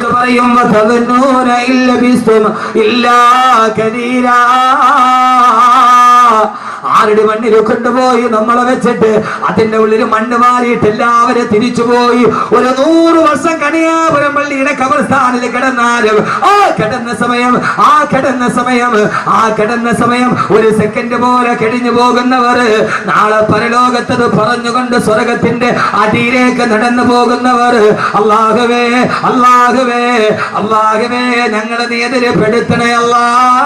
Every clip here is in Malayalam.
എന്നിട്ട് പറയും "വതظنون إن لبثتم إلا كثيرا." ആരുടെ മണ്ണിൽ കൊണ്ടുപോയി നമ്മളെ വെച്ചിട്ട് അതിന്റെ ഉള്ളിൽ മണ്ണ് മാറിയിട്ട് എല്ലാവരും തിരിച്ചുപോയി ഒരു നൂറ് വർഷം കണിയാപുരം പള്ളിയുടെ കബർസ്ഥാനിൽ കിടന്നാലും ആ കിടന്ന സമയം ആ കിടന്ന സമയം ആ കിടന്ന സമയം ഒരു സെക്കൻഡ് പോലെ കഴിഞ്ഞു പോകുന്നവർ നാളെ പരലോകത്തത് പറഞ്ഞുകൊണ്ട് സ്വർഗത്തിന്റെ അടിയിലേക്ക് നടന്നു പോകുന്നവർ അള്ളാഹുവേ അള്ളാഹുവേ അള്ളാഹുവേ ഞങ്ങളെ നീ എതിരെ പെടുത്തണേ അല്ലാ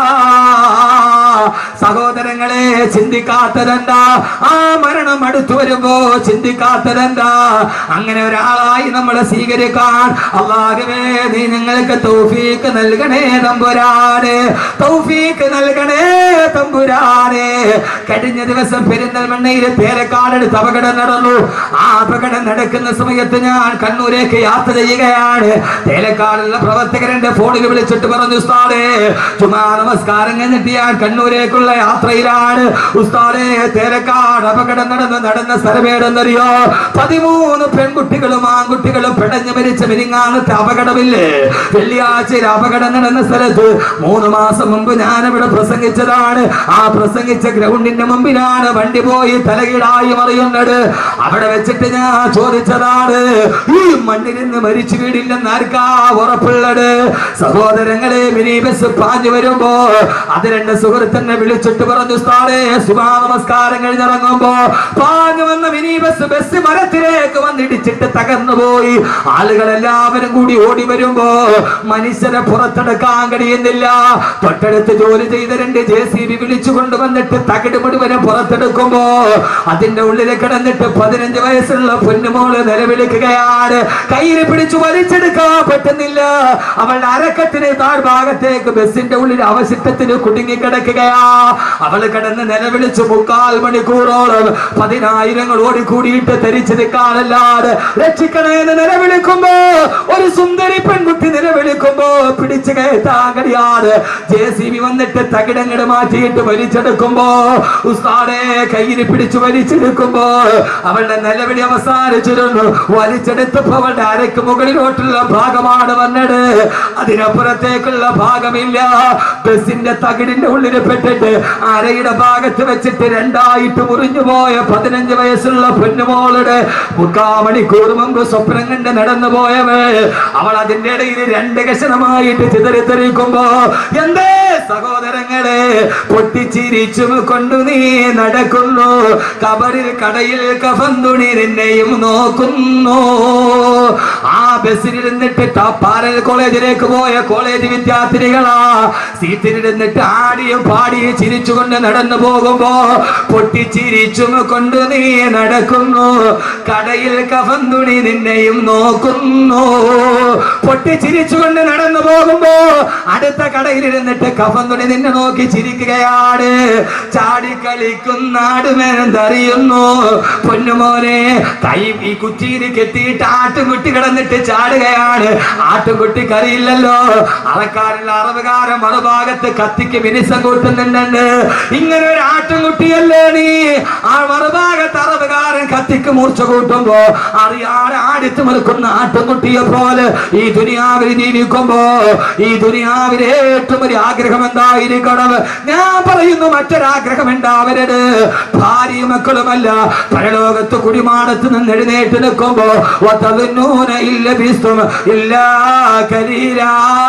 സഹോദരങ്ങളെ ചിന്തിക്കാത്തതെന്താ ആ മരണം അടുത്തു വരുമ്പോ ചിന്തിക്കാത്തതെന്താ അങ്ങനെ ഒരാളായി നമ്മളെ സ്വീകരിക്കാൻ അള്ളാഹുവേ നീ ഞങ്ങൾക്ക് തൗഫീക്ക് നൽകണേ തമ്പുരാനെ തൗഫീക്ക് നൽകണേ തമ്പുരാനെ കഴിഞ്ഞ ദിവസം പെരിന്തൽമണ്ണയിൽ പേരക്കാടെടുത്ത് അപകടം നടന്നു ആ അപകടം നടക്കുന്ന സമയത്ത് ഞാൻ കണ്ണൂരേക്ക് യാത്ര ചെയ്യുകയാണ് തേലക്കാടുള്ള പ്രവർത്തകരന്റെ ഫോണിൽ വിളിച്ചിട്ട് പറഞ്ഞു ഉസ്താദേ ചുമാ നമസ്കാരം കഴിഞ്ഞിട്ട് ഞാൻ കണ്ണൂരേക്കുള്ള യാത്രയിലാണ് ഉസ്താദേ തേലക്കാട് അപകടം നടന്ന് നടന്ന സ്ഥലമേടെന്നറിയോ പതിമൂന്ന് പെൺകുട്ടികളും ആൺകുട്ടികളും പിടഞ്ഞു മരിച്ച മിനിങ്ങാനത്തെ അപകടമില്ലേ വെള്ളിയാഴ്ചയിൽ അപകടം നടന്ന സ്ഥലത്ത് മൂന്ന് മാസം മുമ്പ് ഞാൻ ഇവിടെ പ്രസംഗിച്ചതാണ് ആ പ്രസംഗിച്ച ഗ്രൗണ്ടിന്റെ മുമ്പിലാണ് വണ്ടി പോയി തലകീടായി മറിയുന്നത് അവിടെ വെച്ചിട്ട് ഞാൻ ചോദിച്ചതാണ് ഈ മണ്ണിൽ നിന്ന് മരിച്ചു വീടില്ലെന്ന് ആർക്കാ ഉറപ്പുള്ളത് സഹോദരങ്ങളെ മിനി ബസ് പാഞ്ഞു വരുമ്പോ അത് രണ്ട് സുഹൃത്തിനെ വിളിച്ചിട്ട് പറഞ്ഞു സ്ഥാനേ സുഭാ നമസ്കാരം കഴിഞ്ഞിറങ്ങുമ്പോ പാഞ്ഞു വന്ന മിനി ബസ് ബസ് മരത്തിലേക്ക് വന്നിടിച്ചിട്ട് തകർന്നു പോയി ആളുകൾ എല്ലാവരും കൂടി ഓടി വരുമ്പോ മനുഷ്യരെ പുറത്തെടുക്കാൻ കഴിയുന്നില്ല തൊട്ടടുത്ത് ജോലി ചെയ്ത രണ്ട് ജെ സി ബി വിളിച്ചു കൊണ്ടുവന്നിട്ട് തകിട് മുഴുവനും പുറത്തെടുക്കുമ്പോ അതിന്റെ ഉള്ളിൽ കിടന്നിട്ട് പതിനഞ്ച് വയസ്സുള്ള പൊന്നുമോള് നിലവിളിക്കുകയാണ് കയ്യിൽ പിടിച്ചു വലിച്ചെടുക്കാൻ പറ്റുന്നില്ല അവളുടെ അരക്കത്തിന് താഴ്ഭാഗത്തേക്ക് ബസിന്റെ ഉള്ളിൽ അവശിഷ്ടത്തിന് കുടുങ്ങി കിടക്കുകയാ അവള് കിടന്ന് നിലവിളിച്ചു മുക്കാൽ മണിക്കൂറോളം പതിനായിരങ്ങൾ ഓടിക്കൂടിയിട്ട് ധരിച്ചു നിൽക്കാനല്ലാതെ രക്ഷിക്കണേന്ന് നിലവിളിക്കുമ്പോ ഒരു സുന്ദരി പെൺകുട്ടി നിലവിളിക്കുമ്പോ പിടിച്ചു കയറ്റാൻ കഴിയാതെ ജെ സി ബി വന്നിട്ട് തകിടങ്ങട് മാറ്റിയിട്ട് വലിച്ചെടുക്കുമ്പോ ഉസ്താദെ കയ്യിൽ പിടിച്ചു വലിച്ചെടുക്കുമ്പോ അവളുടെ നിലവിളി അവസാനിച്ചിരുന്നു വലിച്ചെടുത്തപ്പോ അവളുടെ അരക്ക് മുകളിലോട്ടുള്ള ഭാഗമാണ് വന്നത് അതിനപ്പുറത്തേക്കുള്ള ഭാഗമില്ല ബസിന്റെ തകിടിന്റെ ഉള്ളിൽ പെട്ടിട്ട് അരയുടെ ഭാഗത്ത് വെച്ചിട്ട് രണ്ടായിട്ട് മുറിഞ്ഞു പോയ പതിനഞ്ച് വയസ്സുള്ള പൊന്നുമോളുടെ മുക്കാ മണിക്കൂർ മുമ്പ് സ്വപ്നം കണ്ട് നടന്നു പോയവേ അവൾ അതിന്റെ ഇടയിൽ രണ്ട് കഷണമായിട്ട് ചിതറിത്തെറിക്കുമ്പോ എന്തേ സഹോദരങ്ങളെ പൊട്ടിച്ചിരിച്ചും കൊണ്ടു നീ നടക്കുന്നു കബറിൽ കടയിൽ കഫന്തുണി നിന്നെയും നോക്കുന്നു ആ ബസ്സിലിരുന്നിട്ട് പാരൽ കോളേജിലേക്ക് പോയ കോളേജ് വിദ്യാർത്ഥിനികളാ സീറ്റിലിരുന്നിട്ട് ആടിയും പാടിയും ചിരിച്ചുകൊണ്ട് നടന്നു പോകുമ്പോ പൊട്ടിച്ചിരിച്ചും കൊണ്ട് നീ നടക്കുന്നു കടയിൽ കഫന്തുണി നിന്നെയും നോക്കുന്നു പൊട്ടിച്ചിരിച്ചുകൊണ്ട് നടന്നു പോകുമ്പോ അടുത്ത കടയിലിരുന്നിട്ട് കഫന്തുണി നിന്നെ നോക്കി ചിരിക്കുകയാണ് ചാടി കളിക്കുന്ന ആടുമേനെന്തറിയുന്നു പൊന്നുമോനെ കൈ ഈ കുറ്റിയിൽ കെട്ടിയിട്ട് ആട്ടുകുട്ടി കിടന്നിട്ട് ചാടുകയാണ് ആട്ടുകുട്ടി കറിയില്ലല്ലോ അറക്കാരുള്ള അറവുകാരൻ മറുഭാഗത്ത് കത്തിക്ക് മിനിസം കൂട്ടുന്നുണ്ട് ഇങ്ങനെ ഒരു ആട്ടുംകുട്ടിയല്ലേ നീ ആ മറുഭാഗത്ത് അറവുകാരൻ കത്തിക്ക് മൂർച്ച കൂട്ടുമ്പോ അറിയാതെ ആടിച്ചു നിൽക്കുന്ന ആട്ടുംകുട്ടിയെ പോലെ ഈ ദുനിയാവിൽ ജീവിക്കുമ്പോ ഈ ദുനിയാവിൽ ഏറ്റവും ഒരു ആഗ്രഹം എന്തായിരിക്കണം ഞാൻ പറയുന്നു മറ്റൊരാഗ്രഹം ഉണ്ടാവരുത് ഭാര്യയും മക്കളുമല്ല പരലോകത്ത് കുടിമാടത്ത് നിന്ന് എഴുന്നേറ്റ് നിൽക്കുമ്പോ വതظنون إن لبثتم إلا كثيرا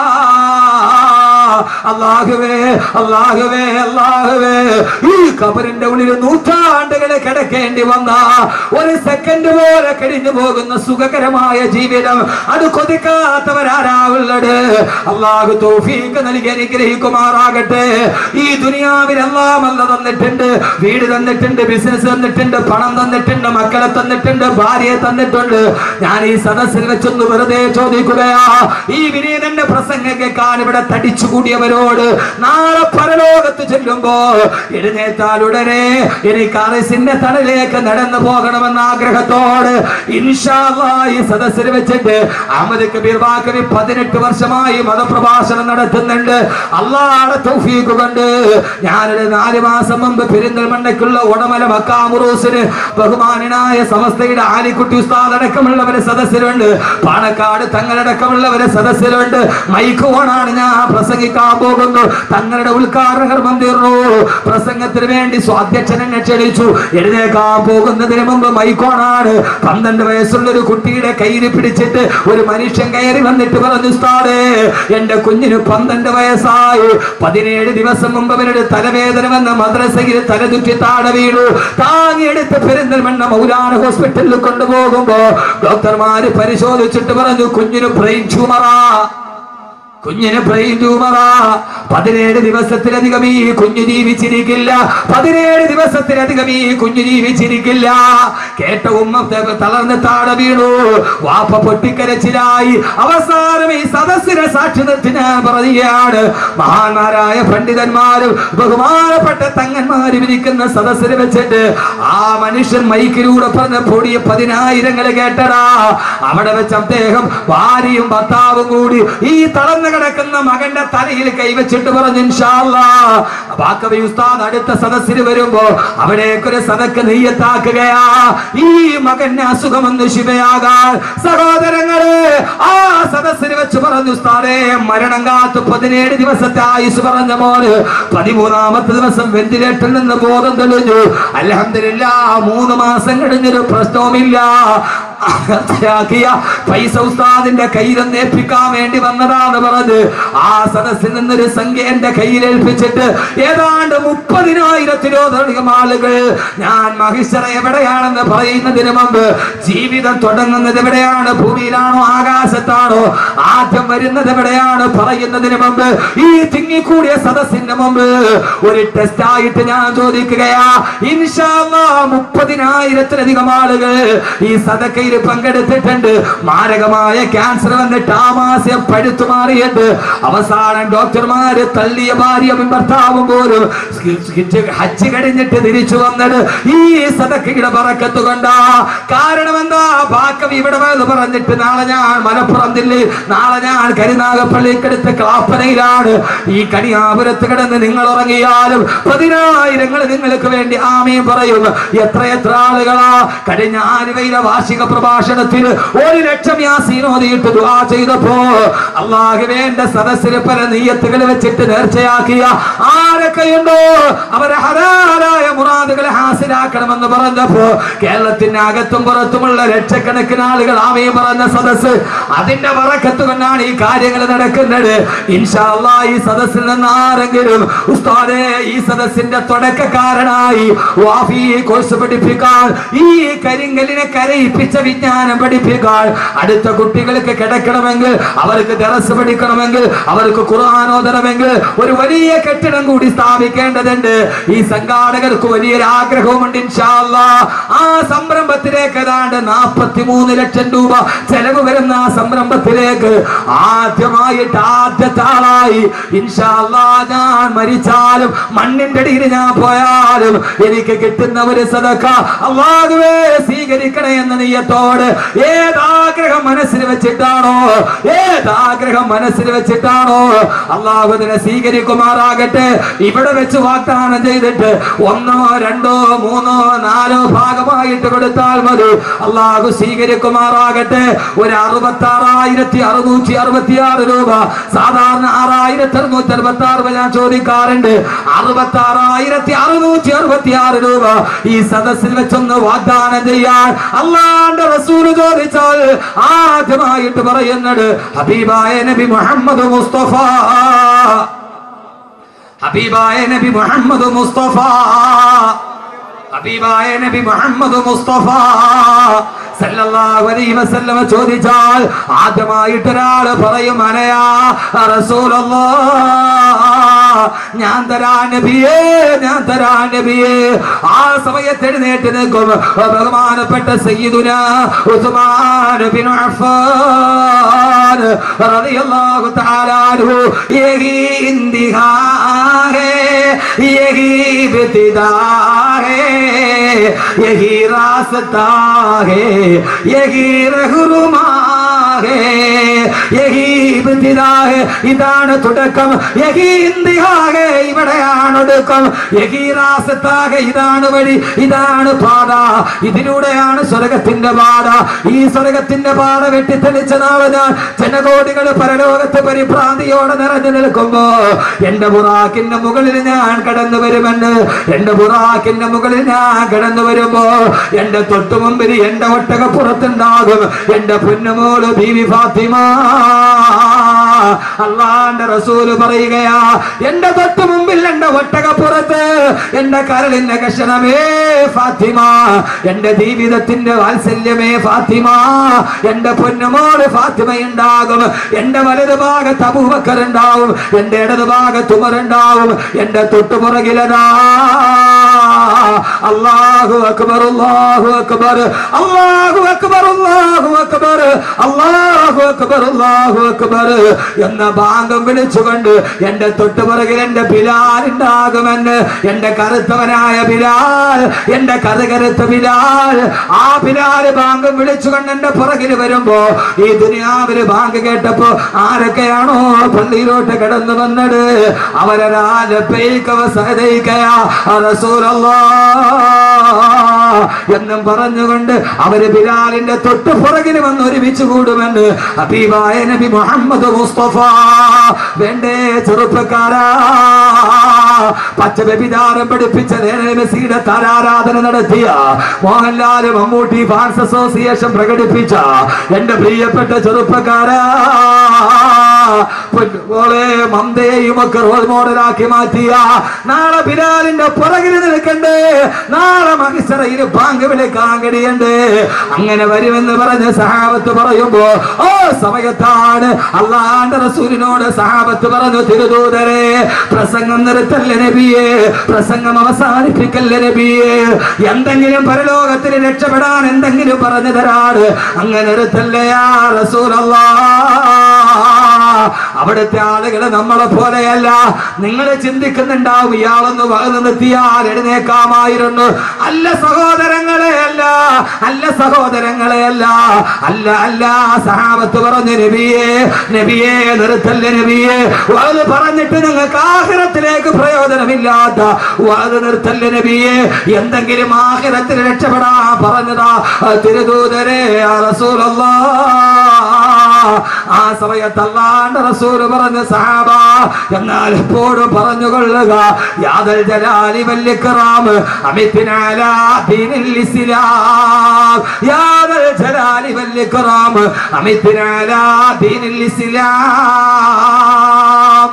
അള്ളാഹുവേ അള്ളാഹുവേ അള്ളാഹുവേ ഈ കബറിന്റെ ഉള്ളിൽ നൂറ്റാണ്ടുകളെ കിടക്കേണ്ടി വന്ന ഒരു സെക്കൻഡ് പോലെ കഴിഞ്ഞു പോകുന്ന സുഖകരമായ ജീവിതം അത് കൊതിക്കാത്തവരാരാവുള്ളത് അള്ളാഹു തൗഫീഖ് നൽകി അനുഗ്രഹിക്കുമാറാകട്ടെ ഈ ദുനിയാവിൽ എല്ലാം അല്ല തന്നിട്ടുണ്ട് വീട് തന്നിട്ടുണ്ട് ബിസിനസ് തന്നിട്ടുണ്ട് പണം തന്നിട്ടുണ്ട് മക്കളെ തന്നിട്ടുണ്ട് ഭാര്യയെ തന്നിട്ടുണ്ട് ഞാൻ ഈ സദസ്സിൽ വെച്ചൊന്ന് വെറുതെ ചോദിക്കുകയാ ഈ വിനീതന്റെ പ്രസംഗം കേൾക്കാൻ ഇവിടെ തടിച്ചുകൂടി ചൂണ്ടിയവരോട് നാളെ പരലോകത്ത് ചെല്ലുമ്പോ എഴുന്നേറ്റാൽ ഉടനെ എനിക്ക് അറിസിന്റെ തണലേക്ക് നടന്നു പോകണമെന്ന ആഗ്രഹത്തോട് ഇൻഷാ അല്ലാഹ് ഈ സദസ്സിൽ വെച്ചിട്ട് അഹമ്മദ് കബീർ വാക്കവി പതിനെട്ട് വർഷമായി മതപ്രഭാഷണം നടത്തുന്നുണ്ട് അള്ളാഹുടെ തൗഫീഖ് കൊണ്ട് ഞാനൊരു നാല് മാസം മുമ്പ് പെരിന്തൽമണ്ണയ്ക്കുള്ള ഉടമല മക്കാമുറൂസിന് ബഹുമാനായ സമസ്തയുടെ ആലിക്കുട്ടി ഉസ്താദ് അടക്കമുള്ളവരെ സദസ്സിലുണ്ട് പാണക്കാട് തങ്ങളടക്കമുള്ളവരെ സദസ്സിലുണ്ട് മൈക്ക് ഓണാണ് ഞാൻ പ്രസംഗിക്കാൻ പോകുന്നു തങ്ങളുടെ ഉദ്ഘാടന കർമ്മം തീർന്നു പ്രസംഗത്തിന് വേണ്ടി സ്വാധ്യക്ഷൻ എന്നെ ക്ഷണിച്ചു എഴുന്നേക്കാൻ പോകുന്നതിന് മുമ്പ് മൈക്കോണാണ് പന്ത്രണ്ട് വയസ്സുള്ള ഒരു കുട്ടിയുടെ കയ്യിൽ പിടിച്ചിട്ട് ഒരു മനുഷ്യൻ കയറി വന്നിട്ട് പറഞ്ഞു ഉസ്താദേ എന്റെ കുഞ്ഞിന് പന്ത്രണ്ട് വയസ്സായി പതിനേഴ് ദിവസം മുമ്പ് അവരുടെ തലവേദന വന്ന മദ്രസയിൽ തലതുറ്റി താഴെ വീണു താങ്ങിയെടുത്ത് പെരിന്തൽമണ്ണ മൗലാന ഹോസ്പിറ്റലിൽ കൊണ്ടുപോകുമ്പോ ഡോക്ടർമാര് പരിശോധിച്ചിട്ട് പറഞ്ഞു കുഞ്ഞിന് ബ്രെയിൻ ട്യൂമറാ കുഞ്ഞിന് ബ്രെയിൻ ട്യൂമറാ പതിനേഴ് ദിവസത്തിലധികം ഈ കുഞ്ഞു ജീവിച്ചിരിക്കില്ല പതിനേഴ് ദിവസത്തിലധികം ഈ കുഞ്ഞു ജീവിച്ചിരിക്കില്ല കേട്ട ഉമ്മ ത- തളർന്ന് താഴെ വീണു വാപ്പ പൊട്ടിക്കരച്ചിലായി അവസാനം ഈ സദസ്സിനെ സാക്ഷി നിർത്തി ഞാൻ പറയുകയാണ് മഹാന്മാരായ പണ്ഡിതന്മാരും ബഹുമാനപ്പെട്ട തങ്ങന്മാരും ഇരിക്കുന്ന സദസ്സിൽ വെച്ചിട്ട് ആ മനുഷ്യൻ മൈക്കിലൂടെ പറഞ്ഞ പൊടിയ പതിനായിരങ്ങൾ കേട്ടടാ അവിടെ വെച്ച് അദ്ദേഹം ഭാര്യയും ഭർത്താവും കൂടി ഈ തളർന്നു കിടക്കുന്ന മകന്റെ തലയിൽ കൈവച്ചിട്ട് പറഞ്ഞു ഇൻഷാല്ലാ ബാക്കവി ഉസ്താദ് അടുത്ത സദസ്സിൽ വരുമ്പോ അവിടേക്കൊരു സദക്ക് നെയ്യത്താക്കുകയാ ഈ മകന് അസുഖമൊന്ന് ശിവയാകാൻ സഹോദരങ്ങളെ ആ സദസ്സിൽ വെച്ച് പറഞ്ഞു ഉസ്താദേ മരണം കാത്ത് പതിനേഴ് ദിവസത്തെ ആയുസ് പറഞ്ഞ മോന് പതിമൂന്നാമത്തെ ദിവസം വെന്റിലേറ്ററിൽ നിന്ന് ബോധം തെളിഞ്ഞു അലഹമില്ല മൂന്ന് മാസം കഴിഞ്ഞൊരു പ്രശ്നവുമില്ല അർത്ഥയാക്കിയ പൈസ ഉസ്താദിന്റെ കയ്യിലൊന്ന് ഏൽപ്പിക്കാൻ വേണ്ടി വന്നതാന്ന് പറഞ്ഞ് ആ സദസ്സിൽ നിന്നൊരു സംഖ്യ എന്റെ കയ്യിൽ ഏൽപ്പിച്ചിട്ട് ഏതാണ്ട് മുപ്പതിനായിരത്തിലോടധികം ആളുകൾ ഞാൻ മഹിഷറ എവിടെയാണെന്ന് പറയുന്നതിന് മുമ്പ് ജീവിതം തുടങ്ങുന്നത് എവിടെയാണ് ഭൂമിയിലാണോ ആകാശത്താണോ ആദ്യം വരുന്നത് എവിടെയാണ് പറയുന്നതിന് മുമ്പ് ഈ തിങ്ങിക്കൂടിയ സദസ്സിന്റെ മുമ്പ് ഒരു ടെസ്റ്റ് ആയിട്ട് ഞാൻ ചോദിക്കുകയാ ഇൻഷാല്ലാ മുപ്പതിനായിരത്തിലധികം ആളുകൾ ഈ സദക്കയിൽ പങ്കെടുത്തിട്ടുണ്ട് മാരകമായ ക്യാൻസർ വന്നിട്ട് ആമാശയം പഴുത്തു മാറിയിട്ട് അവസാനം ഡോക്ടർമാര് തള്ളിയ ഭാര്യയും ഭർത്താവും പോലും ഹജ്ജ് കഴിഞ്ഞിട്ട് തിരിച്ചു വന്നത് ഈ സദക്കയുടെ പറക്കത്ത് കൊണ്ടാ കാരണം എന്താ ബാക്കം ഇവിടെ വന്ന് പറഞ്ഞിട്ട് നാളെ ഞാൻ മലപ്പുറം ജില്ലയിൽ നാളെ ഞാൻ കരുനാഗപ്പള്ളിക്കടുത്ത് ക്ലാപ്പനയിലാണ് ഈ കണിയാപുരത്ത് കിടന്ന് നിങ്ങൾ ഉറങ്ങിയാലും പതിനായിരങ്ങൾ നിങ്ങൾക്ക് വേണ്ടി ആമയും പറയും എത്ര എത്ര ആളുകളാ കഴിഞ്ഞ ആലുവയിലെ വാർഷിക പ്രഭാഷണത്തിൽ ഒരു ലക്ഷം യാസീനോദിയിട്ട് ദുആ ചെയ്തപ്പോ അള്ളാഹുവേണ്ട സദസ്സിൽ പല നീയത്തുകൾ വെച്ചിട്ട് നേർച്ചയാക്കിയ ആരൊക്കെയുണ്ടോ അവരെ ഹലാലായ മുറാദുകളെ ഹാസിലാക്കണമെന്ന് പറഞ്ഞപ്പോ കേരളത്തിന്റെ അകത്തും പുറത്തുമുള്ള ലക്ഷക്കണക്കിന് ആളുകൾ ആമയും പറഞ്ഞ സദസ്സ് അതിന്റെ വറക്കത്ത് കൊണ്ടാണ് ഈ കാര്യങ്ങൾ നടക്കുന്നത് ഇൻഷാ അല്ലാഹ് ഈ സദസ്സിൽ നിന്ന് ആരെങ്കിലും ഉസ്താദേ ഈ സദസ്സിന്റെ തുടക്കക്കാരനായി വാഫി കോഴ്സ് പഠിപ്പിക്കാൻ ഈ കരിങ്കലിനെ കരയിപ്പിച്ച വിജ്ഞാനം പഠിപ്പിക്കാൻ അടുത്ത കുട്ടികൾക്ക് കിടക്കണമെങ്കിൽ അവർക്ക് ദറസ് പഠിക്കണമെങ്കിൽ അവർക്ക് ഖുർആൻ ഓതണമെങ്കിൽ ഒരു വലിയ കെട്ടിടം കൂടി സ്ഥാപിക്കേണ്ടതുണ്ട് ഈ സംഘാടകർക്ക് വലിയൊരു ആഗ്രഹവുമുണ്ട് ഇൻഷാ അല്ലാഹ്. ആ സംരംഭത്തിലേക്ക് ഏതാണ്ട് നാൽപ്പത്തി മൂന്ന് ലക്ഷം രൂപ ചെലവ് വരുന്ന ആ സംരംഭത്തിലേക്ക് ആദ്യമായിട്ട് ആദ്യത്തെ ആളായി ഇൻഷാ അല്ലാഹ് ഞാൻ മരിച്ചാലും മണ്ണിന്റെ അടിയിൽ ഞാൻ പോയാലും എനിക്ക് കിട്ടുന്ന ഒരു സദക്ക അള്ളാഹുവേ സ്വീകരിക്കണേ എന്ന നീയത്തോട് ഏതാഗ്രഹം മനസ്സിൽ വെച്ചിട്ടാണോ ഏതാഗ്രഹം മനസ്സിൽ വെച്ചിട്ടാണോ അള്ളാഹു ഇതിനെ സ്വീകരിക്കുമാറാകട്ടെ ഇവിടെ വെച്ച് വാഗ്ദാനം ചെയ്തിട്ട് ഒന്നോ രണ്ടോ മൂന്നോ നാലോ ഭാഗമായിട്ട് കൊടുത്താൽ മതി അള്ളാഹു സ്വീകരിക്കുമാറാകട്ടെ ഒരു അറുപത്തി ആറായിരത്തി അറുന്നൂറ്റി അറുപത്തി ആറ് രൂപ സാധാരണ ആറായിരത്തി അറുന്നൂറ്റി അറുപത്തി ആറ് രൂപ ഞാൻ ചോദിക്കാറുണ്ട് അറുപത്തി ആറായിരത്തി അറുന്നൂറ്റി അറുപത്തി ആറ് രൂപ ഈ സദസ്സിൽ വെച്ചൊന്ന് വാഗ്ദാനം ചെയ്യാൻ അള്ളാന്റെ റസൂല് ചോദിച്ചാൽ ആദ്യമായിട്ട് പറയുന്നത് ഹബീബായ നബി മുഹമ്മദ് മുസ്തഫ ഹബീബായ നബി മുഹമ്മദ് മുസ്തഫ ഹബീബായ നബി മുഹമ്മദ് മുസ്തഫ സല്ലല്ലാഹു അലൈഹി വസല്ലമ ചോദിച്ചാൽ ആദ്യമായിട്ട് ഒരാൾ പറയും അനയാ റസൂലല്ലാഹ് ഞാൻ തരാ നബിയേ ഞാൻ തരാ നബിയേ ആ സമയത്ത് എഴുന്നേറ്റ് നിൽക്കും ബഹുമാനപ്പെട്ട സയ്യിദുന ഉസ്മാൻ ബിൻ അഫ്ഫാൻ റളിയല്ലാഹു തആല അൻഹു യഹി ഇന്തിഹാ ഹേ യഹി ഇബ്തിദാ ഹേ യഹി റാസ്താ ഹേ യഹി റഹ്റുമാ ഹേ യഹി ഇബ്തിദാ ഹേ ഇതാണ് തുടക്കം യഹി ഇന്തിഹാ ഹേ ഇവിടെയാണ് ഒടുക്കം യഹി റാസ്താ ഹേ ഇതാണ് വഴി ഇതാണ് പാത ഇതിലൂടെയാണ് സ്വർഗത്തിന്റെ പാത ഈ സ്വർഗത്തിന്റെ പാത വെട്ടിത്തെളിച്ച നാളെ ഞാൻ ജനകോടികൾ പരലോകത്ത് പരിഭ്രാന്തിയോടെ നിറഞ്ഞു നിൽക്കുമ്പോ എന്റെ ബുറാക്കിന്റെ മുകളിൽ ഞാൻ കടന്നു വരുമെന്ന് എന്റെ ബുറാക്കിന്റെ മുകളിൽ ഞാൻ കടന്നു വരുമ്പോ എന്റെ തൊട്ടു മുമ്പിൽ എന്റെ ഒട്ടക പുറത്തുണ്ടാകും എന്റെ പൊന്നുമോള് ബീവി ഫാത്തിമ അള്ളാന്റെ റസൂല് പറയുകയാ എന്റെ തൊട്ടു മുമ്പിൽ എന്റെ ഒട്ടകപ്പുറത്ത് എന്റെ കരളിന്റെ കഷണമേ ഫാത്തിമ എന്റെ ജീവിതത്തിന്റെ വാത്സല്യമേ ഫാത്തിമ എന്റെ പൊന്നുമോള് ഫാത്തിമ ഉണ്ടാകും എന്റെ വലതു ഭാഗത്ത് അബൂബക്കർ ഉണ്ടാവും എന്റെ ഇടതു ഭാഗത്ത് ഉമർ ഉണ്ടാവും എന്റെ തൊട്ടുപുറകിലതാ അല്ലാഹു അക്ബർ അല്ലാഹു അക്ബർ അല്ലാഹു അക്ബർ അല്ലാഹു അക്ബർ അല്ലാഹു അക്ബർ അല്ലാഹു അക്ബർ എന്ന ബാങ്കം വിളിച്ചുകൊണ്ട് എന്റെ തൊട്ടുപുറകിൽ എന്റെ ബിലാൽ ഉണ്ടാകുമെന്ന് എന്റെ കറുത്തവനായ ബിലാൽ എന്റെ കറുകറുത്ത ബിലാൽ ആ ബിലാൽ ബാങ്കം വിളിച്ചുകൊണ്ട് എന്റെ പുറകിൽ വരുമ്പോ ഈ ദുനിയാവില് ബാങ്ക് കേട്ടപ്പോ ആരൊക്കെയാണോ പള്ളിയിലോട്ട് കടന്നു വന്നത് അവരൊരാ എന്നും പറഞ്ഞുകൊണ്ട് അവര് ബിലാലിന്റെ തൊട്ട് പുറകിൽ വന്ന് ഒരുമിച്ച് കൂടുമെന്ന് ഹബീബായ നബി മുഹമ്മദ് മുസ്തഫ വേണ്ടേ ചെറുപ്പക്കാരാ പച്ച വ്യഭിചാരം പഠിപ്പിച്ച മെസ്സിയുടെ താരാരാധന നടത്തിയ മോഹൻലാൽ മമ്മൂട്ടി ഫാൻസ് അസോസിയേഷൻ പ്രകടിപ്പിച്ച എന്റെ പ്രിയപ്പെട്ട ചെറുപ്പക്കാരാ പൊന്നുപോലെ മന്ദയെയും ഒക്കെ റോൾ മോഡലാക്കി മാറ്റിയ നാളെ ബിലാലിന്റെ പുറകിൽ നിൽക്കണ്ടേ നാളെ മഹിസറയിൽ ബാങ്ക് വിളിക്കാൻ കഴിയണ്ടേ അങ്ങനെ വരുമെന്ന് പറഞ്ഞ സഹാബത്ത് പറയുമ്പോ ഓ സമയത്താണ് അള്ളാന്റെ റസൂലിനോട് സഹാബത്ത് പറഞ്ഞു തിരുദൂതരെ പ്രസംഗം നിർത്തല്ല നബിയെ പ്രസംഗം അവസാനിപ്പിക്കല്ല നബിയെ എന്തെങ്കിലും പരലോകത്തിൽ രക്ഷപ്പെടാൻ എന്തെങ്കിലും പറഞ്ഞു തരാണ് അങ്ങനെ നിർത്തല്ലയാ റസൂലല്ലാ അവിടുത്തെ ആളുകള് നമ്മളെ പോലെയല്ല നിങ്ങൾ ചിന്തിക്കുന്നുണ്ടാവും ഇയാളൊന്ന് വകന്ന് നിർത്തിയാൽ എഴുന്നേക്കാമായിരുന്നു അല്ല സഹോദരങ്ങളെ അല്ല അല്ല സഹോദരങ്ങളെ അല്ല അല്ല അല്ല സഹാബത്ത് പറഞ്ഞു നബിയെ നബിയെ നിർത്തല്ല നബിയെ അത് പറഞ്ഞിട്ട് നിങ്ങൾക്ക് ആഹിറത്തിലേക്ക് പ്രയോജനമില്ലാത്ത അത് നിർത്തല്ല നബിയെ എന്തെങ്കിലും ആഹിറത്തിൽ രക്ഷപ്പെടാൻ പറഞ്ഞതാ തിരുദൂതരെ റസൂലല്ലാ ആ സമയത്ത് അല്ലാണ്ട് റസൂല് പറഞ്ഞ സഹാബ എന്നാൽ എപ്പോഴും പറഞ്ഞുകൊള്ളുക യാദൽ ജലാലി വല്യക്കറാം അമിത്തിനാലാ ദീനിൽ ഇസ്ലാം യാദൽ ജലാലി വല്യക്കറാം അമിത്തിനാലാ ദീനിൽ ഇസ്ലാം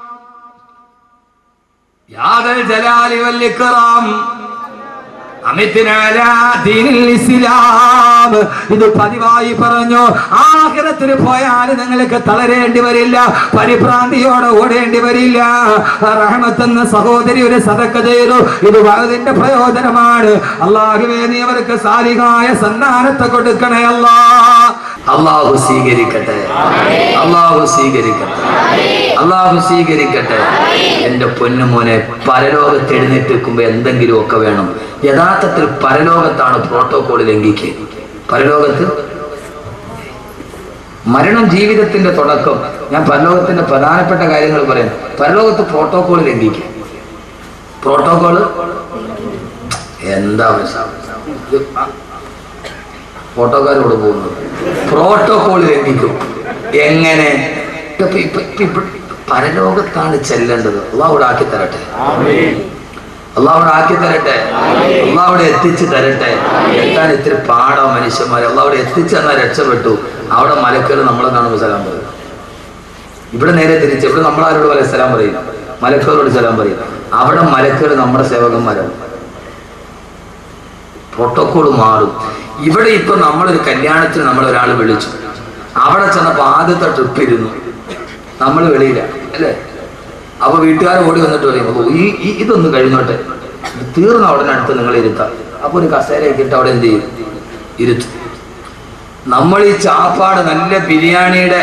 യാദൽ ജലാലി വല്യക്കറാം അമിത്തിനാലാ ദീനിൽ ഇസ്ലാം ഇത് പതിവായി പറഞ്ഞു ആഖിറത്തിൽ പോയാൽ നിങ്ങൾക്ക് തളരേണ്ടി വരില്ല പരിഭ്രാന്തിയോടെ ഓടേണ്ടി വരില്ല റഹ്മത്ത് എന്ന സഹോദരി ഒരു സതക്ക ചെയ്തു ഇത് വകതിന്റെ പ്രയോജനമാണ് അള്ളാഹുവേ നീ അവർക്ക് സാലികായ സന്താനത്തെ കൊടുക്കണേ അല്ലാ അള്ളാഹു സ്വീകരിക്കട്ടെ അള്ളാഹു സ്വീകരിക്കട്ടെ അള്ളാഹു സ്വീകരിക്കട്ടെ എന്റെ പൊന്നുമോനെ പരലോകത്ത് എഴുന്നേറ്റ് വെക്കുമ്പോ എന്തെങ്കിലും ഒക്കെ വേണം യഥാർത്ഥത്തിൽ പരലോകത്താണ് പ്രോട്ടോകോൾ ലംഘിക്കുക പരലോകത്ത് മരണം ജീവിതത്തിന്റെ തുടക്കം ഞാൻ പരലോകത്തിന്റെ പ്രധാനപ്പെട്ട കാര്യങ്ങൾ പറയാം പരലോകത്ത് പ്രോട്ടോകോൾ ലംഘിക്കുക പ്രോട്ടോകോള് എന്താ ഇത് ഫോട്ടോക്കാരോട് പോകുന്നത് പ്രോട്ടോകോൾ ലംഘിക്കും എങ്ങനെ ഇപ്പൊ ഇപ്പൊ ഇപ്പൊ ഇപ്പൊ പരലോകത്താണ് ചെല്ലേണ്ടത് അള്ളാഹുടെ ആക്കി തരട്ടെ അള്ളാഹുടെ ആക്കി തരട്ടെ അള്ളാഹുടെ എത്തിച്ചു തരട്ടെ എത്താൻ ഇത്തിരി പാടാ മനുഷ്യന്മാരെ അള്ളാഹുടെ എത്തിച്ചെന്നാൽ രക്ഷപ്പെട്ടു അവിടെ മലക്കുകൾ നമ്മളെ കാണുമ്പോൾ സലാം പറയും ഇവിടെ നേരെ തിരിച്ച് ഇവിടെ നമ്മൾ ആരോട് പോലെ സലാം പറയും മലക്കുകളോട് സലാം പറയും അവിടെ മലക്കുകൾ നമ്മുടെ സേവകന്മാരാണ് പ്രോട്ടോകോൾ മാറും ഇവിടെ ഇപ്പൊ നമ്മളൊരു കല്യാണത്തിന് നമ്മൾ ഒരാൾ വിളിച്ചു അവിടെ ചെന്നപ്പോ ആദ്യത്തെ ട്രിപ്പ് ഇരുന്നു നമ്മൾ വെളിയില്ല അല്ലേ അപ്പൊ വീട്ടുകാർ ഓടി വന്നിട്ട് പറയും "ഓ, ഈ ഈ- ഇതൊന്ന് കഴിഞ്ഞോട്ടെ ഇത് തീർന്ന ഉടനെ അടുത്ത് നിങ്ങൾ ഇരുത്താം അപ്പൊ ഒരു കസേരയൊക്കെ ഇട്ട് അവിടെ എന്ത് ചെയ്യും ഇരുത്തും നമ്മൾ ഈ ചാപ്പാട് നല്ല ബിരിയാണിയുടെ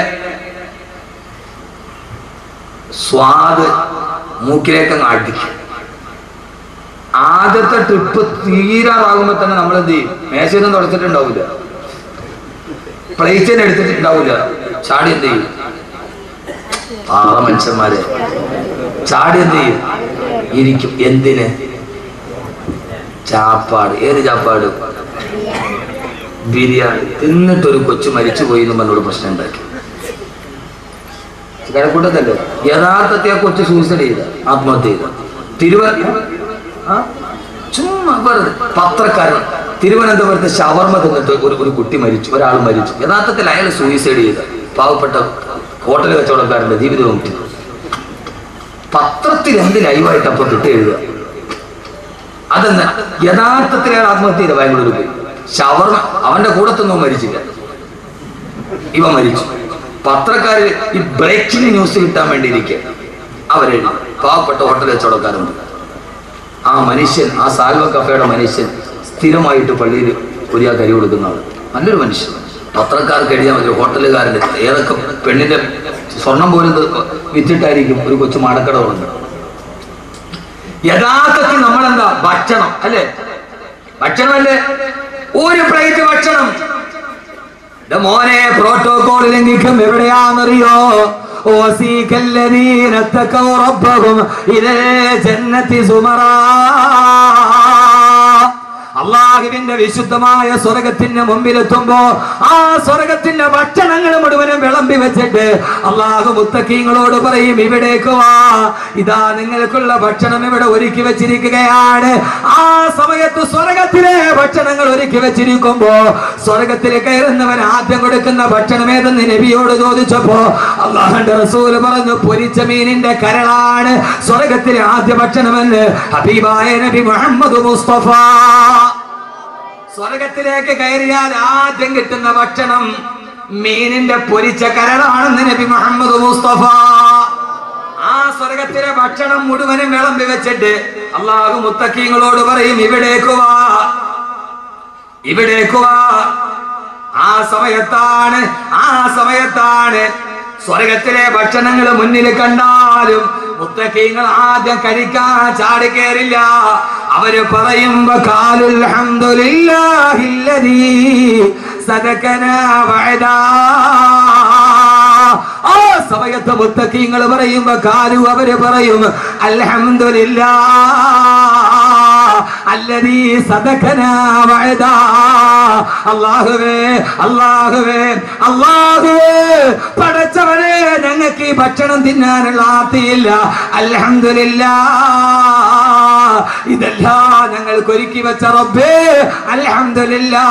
സ്വാദ് മൂക്കിലേക്ക് അങ്ങ് അടിക്കും ആദ്യത്തെ ട്രിപ്പ് തീരാറാകുമ്പോ തന്നെ നമ്മൾ എന്ത് ചെയ്യും മേശയൊന്നും തുടച്ചിട്ടുണ്ടാവില്ല പ്ലേറ്റിന് എടുത്തിട്ടുണ്ടാവില്ല ചാടി എന്ത് ചെയ്യും പാറ മനുഷ്യന്മാരെ ചാടി എന്ത് ചെയ്യും ഇരിക്കും എന്തിന് ചാപ്പാട് ഏത് ചാപ്പാട് ബിരിയാണി തിന്നിട്ടൊരു കൊച്ചു മരിച്ചുപോയി എന്ന് പറഞ്ഞോട് പ്രശ്നം ഉണ്ടാക്കി കിഴക്കൂട്ടത്തല്ലേ യഥാർത്ഥത്തെ ആ കൊച്ചു സൂസൈഡ് ചെയ്ത ആത്മഹത്യ ചെയ്ത തിരുവ ആ? ചുമ്മാ വെറുതെ പത്രക്കാരൻ തിരുവനന്തപുരത്ത് ഷവർമ തിന്നിട്ട് ഒരു ഒരു കുട്ടി മരിച്ചു ഒരാൾ മരിച്ചു യഥാർത്ഥത്തിൽ അയാൾ സൂയിസൈഡ് ചെയ്ത പാവപ്പെട്ട ഹോട്ടൽ കച്ചവടക്കാരന്റെ ജീവിതവും മുട്ടി പത്രത്തിൽ എന്ത് ലൈവായിട്ട് അപ്പൊ കിട്ടി എഴുതുക അതെന്താ യഥാർത്ഥത്തിൽ അയാൾ ആത്മഹത്യ ചെയ്ത ബാംഗ്ലൂർ പോയി ഷവർമ അവന്റെ കൂടത്തൊന്നും മരിച്ചില്ല ഇവ മരിച്ചു പത്രക്കാര് ഈ ബ്രേക്കിംഗ് ന്യൂസ് കിട്ടാൻ വേണ്ടി ഇരിക്കുക അവരെഴുതി പാവപ്പെട്ട ഹോട്ടൽ കച്ചവടക്കാരുണ്ട് ആ മനുഷ്യൻ ആ സാൽവ കഫയുടെ മനുഷ്യൻ സ്ഥിരമായിട്ട് പള്ളിയിൽ ഒരു കരി കൊടുക്കുന്ന ആള് നല്ലൊരു മനുഷ്യൻ പത്രക്കാർക്ക് എഴുതിയാൽ മതി ഹോട്ടലുകാരൻ്റെ ഏതൊക്കെ പെണ്ണിന്റെ സ്വർണം പോലും ഇത് വിറ്റിട്ടായിരിക്കും ഒരു കൊച്ചു മാടക്കട തുടങ്ങുന്നത് യഥാർത്ഥത്തിൽ നമ്മളെന്താ ഭക്ഷണം അല്ലേ ഭക്ഷണമല്ലേ ഒരു പ്ലേറ്റ് ഭക്ഷണം ദേ മോനെ പ്രോട്ടോകോൾ ലംഘിക്കും എവിടെയാണെന്നറിയോ وسيك الذين اتقوا ربهم إلى الجنة زمرا അള്ളാഹുവിന്റെ വിശുദ്ധമായ സ്വർഗത്തിന്റെ മുമ്പിലെത്തുമ്പോ ആ സ്വർഗത്തിന്റെ ഭക്ഷണങ്ങൾ മുഴുവനും വിളമ്പി വെച്ചിട്ട് അള്ളാഹു മുത്തക്കീങ്ങളോട് പറയും ഇവിടേക്ക് വാ ഇതാ നിങ്ങൾക്കുള്ള ഭക്ഷണം ഇവിടെ ഒരുക്കി വെച്ചിരിക്കുകയാണ് ആ സമയത്ത് സ്വർഗത്തിലെ ഭക്ഷണങ്ങൾ ഒരുക്കി വെച്ചിരിക്കുമ്പോ സ്വർഗത്തിൽ കയറുന്നവൻ ആദ്യം കൊടുക്കുന്ന ഭക്ഷണം ഏതെന്ന് നബിയോട് ചോദിച്ചപ്പോ അള്ളാഹുന്റെ റസൂല് പറഞ്ഞു പൊരിച്ച മീനിന്റെ കരളാണ് സ്വർഗത്തിലെ ആദ്യ ഭക്ഷണമെന്ന് ഹബീബായ നബി മുഹമ്മദ് മുസ്തഫ സ്വർഗത്തിലേക്ക് കയറിയാൽ ആദ്യം കിട്ടുന്ന ഭക്ഷണം മീനിന്റെ പൊരിച്ച കരളാണെന്ന് നബി മുഹമ്മദ് മുസ്തഫ ആ സ്വർഗത്തിലെ ഭക്ഷണം മുഴുവനും വിളമ്പി വെച്ചിട്ട് അള്ളാഹു മുത്തക്കീങ്ങളോട് പറയും ഇവിടേക്ക് വാ ഇവിടേക്ക് വാ ആ സമയത്താണ് ആ സമയത്താണ് സ്വർഗത്തിലെ ഭക്ഷണങ്ങൾ മുന്നിൽ കണ്ടാലും മുത്തക്കീങ്ങൾ ആദ്യം കഴിക്കാൻ ചാടി കയറില്ല അവര് പറയുമ്പോ കാലുൽ ഹംദുലില്ലാഹില്ലദീ സദകനാ വഅദാ ആ സമയത്ത് മുത്തക്കീങ്ങൾ പറയുമ്പോ കാലു അവര് പറയും അൽഹംദുലില്ലാ അല്ലതീ സദകനാ വഅദാ അല്ലാഹുവേ അല്ലാഹുവേ അല്ലാഹുവേ പടച്ചവനെ ഞങ്ങൾക്ക് ഈ ഭക്ഷണം തിന്നാനുള്ള ആർത്തിയില്ല അൽഹംദുലില്ലാ ഇതെല്ലാം ഞങ്ങൾക്ക് ഒരുക്കി വെച്ച റബ്ബേ അൽഹംദുലില്ലാ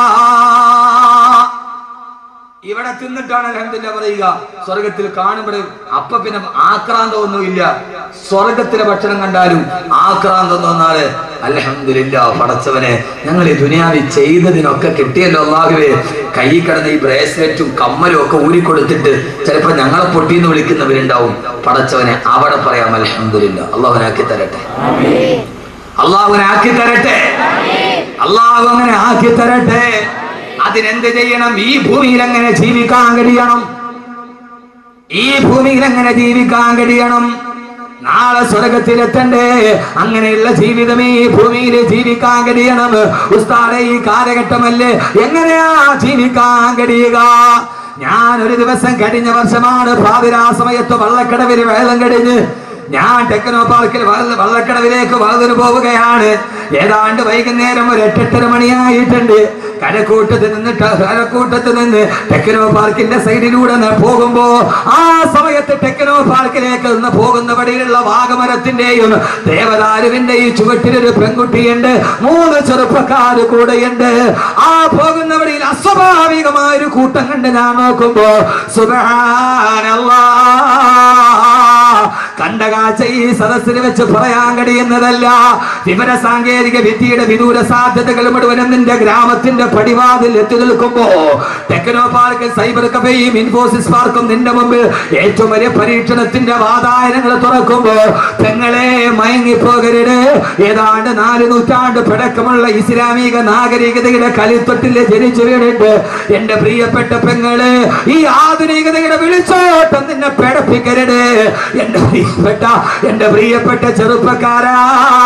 ഇവിടെ തിന്നിട്ടാണ് അലഹമില്ല പറയുക സ്വർഗത്തിൽ കാണുമ്പോൾ അപ്പൊ പിന്നെ ആക്രാന്തമൊന്നുമില്ല സ്വർഗത്തിലെ ഭക്ഷണം കണ്ടാലും ആക്രാന്തം തോന്നാല് അലഹമില്ല പടച്ചവനെ ഞങ്ങൾ ഈ ദുനിയാവി ചെയ്തതിനൊക്കെ കിട്ടിയല്ലോ അള്ളാഹുവേ കൈ കിടന്ന ഈ ബ്രേസ്ലെറ്റും കമ്മലും ഒക്കെ ഊരിക്കൊടുത്തിട്ട് ചിലപ്പോ ഞങ്ങളെ പൊട്ടിന്ന് വിളിക്കുന്നവരുണ്ടാവും പടച്ചവനെ അവിടെ പറയാം അലഹമില്ല അള്ളാഹുനാക്കി തരട്ടെ അള്ളാഹുനാക്കി തരട്ടെ അള്ളാഹു അങ്ങനെ ആക്കി തരട്ടെ അതിനെന്ത് ചെയ്യണം ഈ ഭൂമിയിൽ എങ്ങനെ ജീവിക്കാൻ കഴിയണം ഈ ഭൂമിയിൽ എങ്ങനെ ജീവിക്കാൻ കഴിയണം നാളെ സ്വർഗത്തിലെത്തണ്ടേ അങ്ങനെയുള്ള ജീവിതം ഈ ഭൂമിയിൽ ജീവിക്കാൻ കഴിയണം ഉസ്താദെ ഈ കാലഘട്ടമല്ലേ എങ്ങനെയാ ജീവിക്കാൻ കഴിയുക ഞാൻ ഒരു ദിവസം കഴിഞ്ഞ വർഷമാണ് ഭാവിരാ സമയത്ത് വള്ളക്കടവിൽ വെള്ളം കടിഞ്ഞ് ഞാൻ ടെക്നോ പാർക്കിൽ വള്ള- വള്ളക്കടവിലേക്ക് വളർന്നു പോവുകയാണ് ഏതാണ്ട് വൈകുന്നേരം ഒരു എട്ടെട്ടര മണിയായിട്ടുണ്ട് കരക്കൂട്ടത്ത് നിന്നിട്ട് കരക്കൂട്ടത്ത് നിന്ന് ടെക്നോ പാർക്കിന്റെ സൈഡിലൂടെ ഞാൻ പോകുമ്പോ ആ സമയത്ത് ടെക്നോ പാർക്കിലേക്ക് നിന്ന് പോകുന്ന വഴിയിലുള്ള വാഗമരത്തിന്റെയും ദേവദാരുവിന്റെയും ചുവട്ടിലൊരു പെൺകുട്ടിയുണ്ട് മൂന്ന് ചെറുപ്പക്കാർ കൂടെയുണ്ട് ആ പോകുന്ന വഴിയിൽ അസ്വാഭാവികമായ ഒരു കൂട്ടം കണ്ട് ഞാൻ നോക്കുമ്പോ സുബഹാനല്ലാ കണ്ട ഒരാഴ്ച ഈ സദസ്സിന് വെച്ച് പറയാൻ കഴിയുന്നതല്ല വിവര സാങ്കേതിക വിദ്യയുടെ വിദൂര സാധ്യതകൾ മുഴുവനും നിന്റെ ഗ്രാമത്തിന്റെ പടിവാതിൽ എത്തി നിൽക്കുമ്പോ ടെക്നോ പാർക്ക് സൈബർ കഫേയും ഇൻഫോസിസ് പാർക്കും നിന്റെ മുമ്പിൽ ഏറ്റവും വലിയ പരീക്ഷണത്തിന്റെ വാതായനങ്ങൾ തുറക്കുമ്പോ പെങ്ങളെ മയങ്ങിപ്പോകരുത് ഏതാണ്ട് നാല് നൂറ്റാണ്ട് പഴക്കമുള്ള ഇസ്ലാമിക നാഗരികതയുടെ കളിത്തൊട്ടില് ജനിച്ചു വീണിട്ട് എന്റെ പ്രിയപ്പെട്ട പെങ്ങള് ഈ ആധുനികതയുടെ വിളിച്ചോട്ടം നിന്നെ പേടപ്പിക്കരുത് എന്റെ പ്രിയപ്പെട്ട എന്റെ പ്രിയപ്പെട്ട ചെറുപ്പക്കാരാ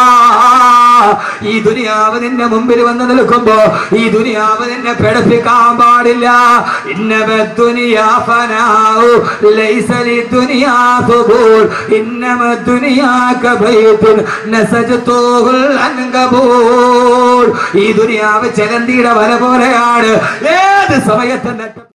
ഈ ദുനിയാവ് നിന്റെ മുമ്പിൽ വന്ന് നിൽക്കുമ്പോ ഈ ദുനിയാവ് നിന്നെ പേടപ്പിക്കാൻ പാടില്ല ഇന്നവ ദുനിയാ ഫനാഉ ലൈസ ലിദുനിയാ ഖുബൂർ ഇന്നമ ദുനിയാ കബൈത്തുൻ നസജതുൽ അൻകബൂർ ഈ ദുനിയാവ് ചെലന്തിയുടെ വല പോലെയാണ് ഏത് സമയത്ത്